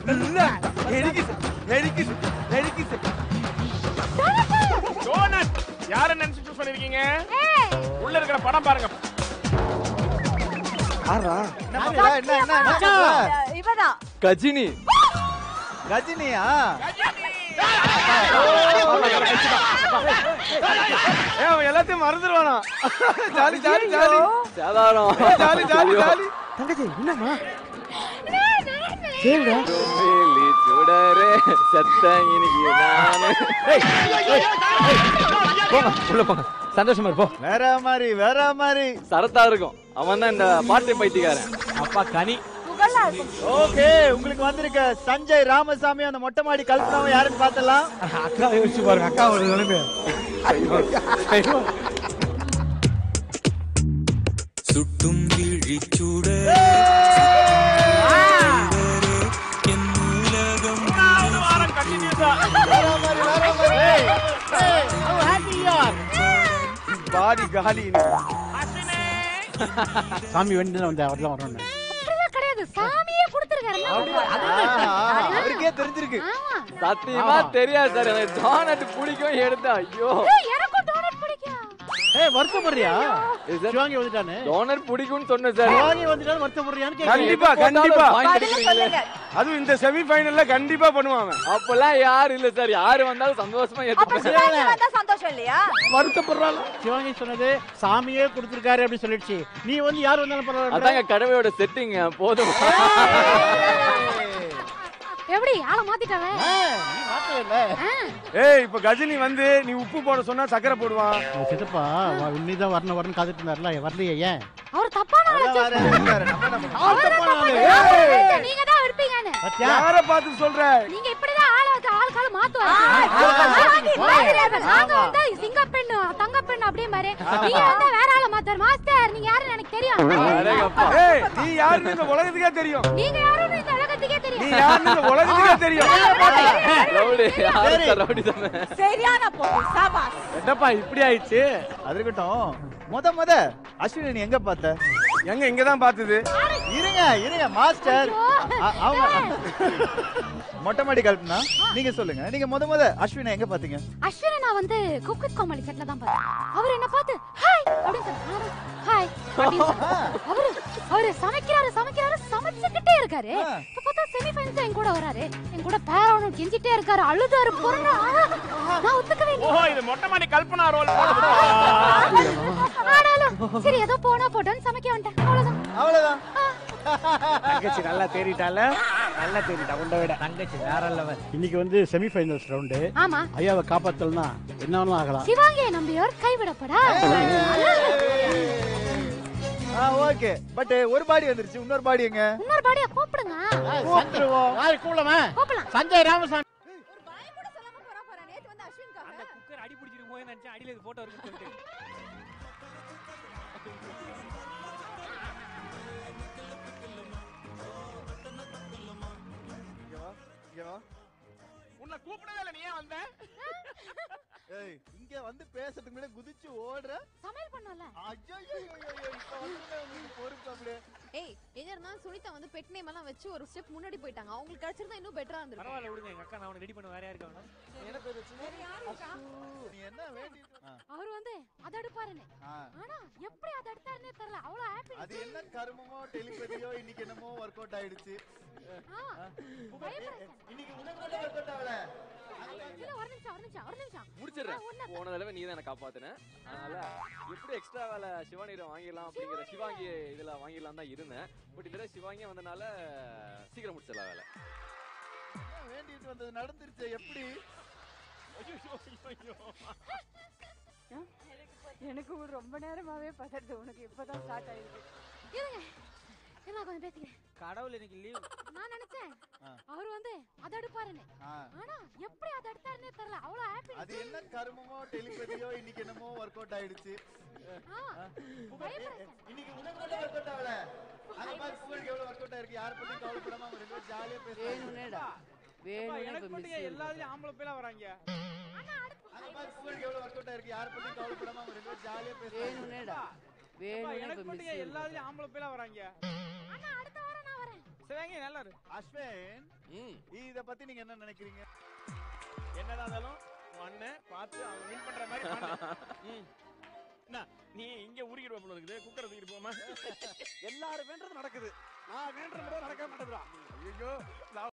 Donut யார நினைச்சு choose பண்ணிருக்கீங்க உள்ள இருக்கிற படம் பாருங்க என்ன என்ன என்ன என்ன இவதான் கஜினி ரஜினியா ஏ அவன் எல்லாத்தையும் மறந்துடுவானா ஜாலி ஜாலி ஜாலி சேதாரம் ஜாலி ஜாலி ஜாலி வேலி சுடரே செத்த இன்னைக்கு நானு போங்க உள்ள போங்க சந்தோஷமா இருப்போம் வேற மாதிரி வேற மாதிரி சரத்தா இருக்கும் அவன் தான் இந்த பாட்டு பைத்தியக்காரன் அப்பா கனி புகழா இருக்கும் ஓகே உங்களுக்கு வந்திருக்க சஞ்சய் ராமசாமி அந்த மொட்டை மாடி கல்பனாவை யாருன்னு பார்த்தலாம் அக்கா யோசிச்சு பாருங்க அக்கா ஒரு நிலைமை சுட்டும் விழிச்சூட என் உலகம் மூணாவது வாரம் கண்டினியூஸா பாடி காலி அஸ்வினே சாமி வேண்டி வந்த அவர்லாம் வரணும் அப்படிலாம் கிடையாது சாமியே கொடுத்துருக்காரு அவருக்கே தெரிஞ்சிருக்கு ஆமா சத்தியமா தெரியாது சார் எனக்கு டோனட் பிடிக்கும் எடுத்தேன் ஐயோ ஏய், எனக்கும் டோனட் பிடிக்கும் ஏய் வருத்தப்படுறியா இது சார் சிவாங்கி வந்துட்டானே டோனட் பிடிக்கும்னு சொன்னேன் சார் சிவாங்கி வந்துட்டானு வருத்தப்படுறியான்னு கேட்க கண்டிப்பா கண்டிப்பா அதுவும் இந்த செமி ஃபைனல்ல கண்டிப்பா பண்ணுவாங்க அப்பெல்லாம் யாரும் இல்ல சார் யாரு வந்தாலும் சந்தோஷமா அப்ப ஏத்துப்பேன் சிவாங்கி வந்தா சந்தோஷம் இல்லையா வருத்தப்படுறாள் சிவாங்கி சொன்னது சாமியே கொடுத்துருக்காரு அப்படின்னு சொல்லிடுச்சு நீ வந்து யார் வந்தாலும் பரவாயில்ல அதாங்க கடமையோட செட்டிங் போதும் எப்படி ஆளை மாத்திட்டாவே நீ மாத்தவே இல்ல ஆ. ஏய் இப்ப கஜினி வந்து நீ உப்பு போட சொன்னா சக்கரை போடுவான் உங்க சித்தப்பா உன்னிதான் வரணும் வரணும் காத்துட்டு இருந்தாருல வரலையே ஏன் அவர் தப்பான ஆளை அதான் choose வேற இருக்காரு. நம்ம நம்ம அவர் தான் தப்பான ஆளை choose நீங்க தான் இருப்பீங்கன்னு பாத்தியா? யார பார்த்து சொல்ற நீங்க இப்படிதான் ஆள ஆள் கால மாத்துவாங்க நாங்க வந்து சிங்க பெண்ணு தங்க பெண்ணு அப்படியே மாதிரி நீங்க வந்து வேற ஆள மாத்தாரு மாஸ்டர் நீங்க யாருன்னு எனக்கு தெரியும் அடேங்கப்பா. ஏய் நீ யாருன்னு இந்த உலகத்துக்கே தெரியும் நீங்க யாருன்னு இந்த உலகத்துக்கே நீ தெரியும் யாருன்னு இந்த உலகத்துக்கே தெரியும் ரவுடி யாரு சார் ரவுடி தானே சரியான போக்கு சாபாஸ் என்னப்பா இப்படி ஆயிடுச்சு அது இருக்கட்டும் முத முத அஸ்வினி நீ எங்க பார்த்த எங்க இங்கதான் பார்த்தது இருங்க இருங்க மாஸ்டர் அ- அவங்க மொட்டை மாடி கல்பனா நீங்க சொல்லுங்க நீங்க முத முத அஸ்வினை எங்க பாத்தீங்க அஸ்வினை நான் வந்து குக் வித் கோமாளி செட்ல தான் பார்த்தேன் அவர் என்ன பார்த்து ஹாய் அப்படின்னு சொன்னாரு ஹாய் அப்படின்னு சொன்னாரு. அவரு அவரு சமைக்கிறாரு சமைக்கிறாரு சமைச்சுக்கிட்டே இருக்காரு ஆ. இப்ப பார்த்தா செமி ஃபைனல்ஸ் என் கூட வராரு என் கூட பேரவனும் கெஞ்சிட்டே இருக்காரு அழுதாரு பொருளா நான் ஒத்துக்கவே இல்லை ஓ இது மொட்டை மாடி கல்பனா ரோல் ஆனாலும் சரி ஏதோ போனா போட்டோன்னு சமைக்க வந்துட்டேன் அவ்வளவுதான் அவ்வளவுதான் தங்கச்சி நல்லா தேறிட்டால நல்லா தேறிட்டா உண்டை விட தங்கச்சி வேற லெவல் இன்னைக்கு வந்து செமி ஃபைனல்ஸ் ரவுண்டு ஆமா ஐயாவை காப்பாத்தலனா என்ன வேணாலும் ஆகலாம் சிவாங்கியை நம்பியோர் கைவிடப்படா ஓகே பட் ஒரு பாடி வந்துருச்சு இன்னொரு பாடி எங்க இன்னொரு பாடியா கூப்பிடுங்க கூப்பிட்டுருவோம் யாரு கூலமா கூப்பிடலாம் சஞ்சய் ராமசாமி அந்த குக்கர் அடி பிடிச்சிட்டு போய் நினைச்சேன் அடியில இது போட்டோ இருக்குன்னு சொல்லிட்டு இங்க வா, இங்க வா. உன்னை கூப்பிடவே இல்லை நீ ஏன் வந்த ஏய் இங்க வந்து பேசுறதுக்கு முன்னாடி குதிச்சு ஓடுற சமையல் பண்ணல ஐயோ இப்ப வந்து உங்களுக்கு பொறுப்பு அப்படியே ஏய் எங்க இருந்தாலும் சுனிதா வந்து பெட் நேம் எல்லாம் வச்சு ஒரு ஸ்டெப் முன்னாடி போயிட்டாங்க அவங்களுக்கு கிடைச்சிருந்தா இன்னும் பெட்டரா இருந்திருக்கும் பரவாயில்ல விடுங்க எங்க அக்கா நான் அவனை ரெடி பண்ண வேற யாருக்கு வேணும் நீ என்ன வேண்டி ஆ, அவர் வந்து அதை எடுப்பாருன்னு ஆ. ஆனா எப்படி அதை எடுத்தாருன்னே தெரியல அவ்வளவு ஹாப்பி அது என்ன கருமமோ டெலிபதியோ இன்னைக்கு என்னமோ ஒர்க் அவுட் ஆயிடுச்சு இன்னைக்கு உனக்கு மட்டும் ஒர்க் அவுட் ஆகல இல்ல ஒரு நிமிஷம் ஒரு நிமிஷம் ஒரு நிமிஷம் முடிச்சிடுறேன் ஆ, ஒண்ணு- போன தடவை நீ தான் என்ன காப்பாத்தின அதனால எப்படி எக்ஸ்ட்ரா வேலை சிவானியில வாங்கிடலாம் அப்படிங்கிற சிவாங்கி இதுல வாங்கிடலாம் தான் இருந்தேன் பட் இந்த தடவை சிவாங்கி வந்தனால சீக்கிரம் முடிச்சிடலாம் வேலை என்ன வேண்டிட்டு வந்தது நடந்துருச்சு எப்படி எனக்கு ஒரு ரொம்ப நேரமாவே பதறது உனக்கு இப்பதான் ஸ்டார்ட் ஆயிருக்கு இருங்க இருங்க நான் கொஞ்சம் பேசிக்கிறேன் கடவுள் இன்னைக்கு லீவ் நான் நினைச்சேன் ஆ. அவர் வந்து அதை எடுப்பாருன்னு ஆ, ஆனா எப்படி அதை எடுத்தாருன்னே தெரியல அவ்வளவு ஹாப்பி அது என்ன கருமமோ டெலிபதியோ இன்னைக்கு என்னமோ ஒர்க் அவுட் ஆயிடுச்சு இன்னைக்கு உனக்கு மட்டும் ஒர்க் அவுட் ஆகல அந்த மாதிரி புகழுக்கு எவ்வளவு ஒர்க் அவுட் ஆயிருக்கு யார் பத்தியும் கவலைப்படாம அவங்க ரெண்டு பேரும் ஜாலியா பேசுறாங்க வேணும்னேடா எனக்கு மட்டும் ஏன் எல்லாத்துலயும் ஆம்பளை பேரா வராங்க அந்த மாதிரி புகழுக்கு எவ்வளவு ஒர்க் அவுட் ஆயிருக்கு யார் பத்தியும் கவலைப்படாம அவங்க ரெண்டு பேரும் ஜாலியா பேசுறாங்க வேணும்னேடா வேணும்னு எனக்கு இப்ப மட்டும் miss ஏன் எல்லாத்துலயும் ஆம்பளை பேலா வராங்க அண்ணா அடுத்த வாரம் நான் வரேன் சிவகங்கை நல்லா இரு அஸ்வின் ம் இத பத்தி நீங்க என்ன நினைக்கிறீங்க என்னதான் இருந்தாலும் மண்ணை பார்த்து அவங்க வின் பண்ற மாதிரி பண்ணு. ம். என்ன, நீ இங்க உருகிடுவ போல இருக்குது குக்கரை தூக்கிட்டு போமா எல்லாரும் வேண்டது நடக்குது நான் வேண்டது நடக்க மாட்டேங்கிறான் ஐயோ